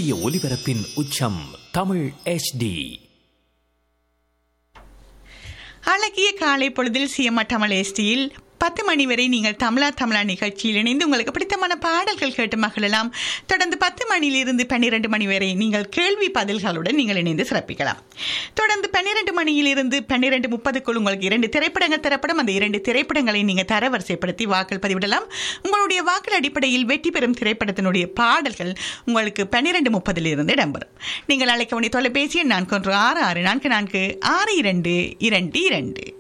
சூரிய ஒளிபரப்பின் உச்சம் தமிழ் HD அழகிய காலை பொழுதில் சிஎம்ஆ தமிழ் எஸ்டியில் பத்து மணி வரை நீங்கள் தமிழா தமிழா நிகழ்ச்சியில் இணைந்து உங்களுக்கு பிடித்தமான பாடல்கள் கேட்டு மகிழலாம் தொடர்ந்து பத்து மணியிலிருந்து பன்னிரண்டு மணி வரை நீங்கள் கேள்வி பதில்களுடன் நீங்கள் இணைந்து சிறப்பிக்கலாம் தொடர்ந்து பன்னிரண்டு மணியிலிருந்து பன்னிரண்டு முப்பதுக்குள் உங்களுக்கு இரண்டு திரைப்படங்கள் தரப்படும் அந்த இரண்டு திரைப்படங்களை நீங்கள் தரவரிசைப்படுத்தி வாக்கள் பதிவிடலாம் உங்களுடைய வாக்கள் அடிப்படையில் வெற்றி பெறும் திரைப்படத்தினுடைய பாடல்கள் உங்களுக்கு பன்னிரண்டு முப்பதிலிருந்து இடம்பெறும் நீங்கள் அழைக்க வேண்டிய தொலைபேசி எண் நான்கு ஒன்று ஆறு ஆறு நான்கு நான்கு ஆறு இரண்டு இரண்டு இரண்டு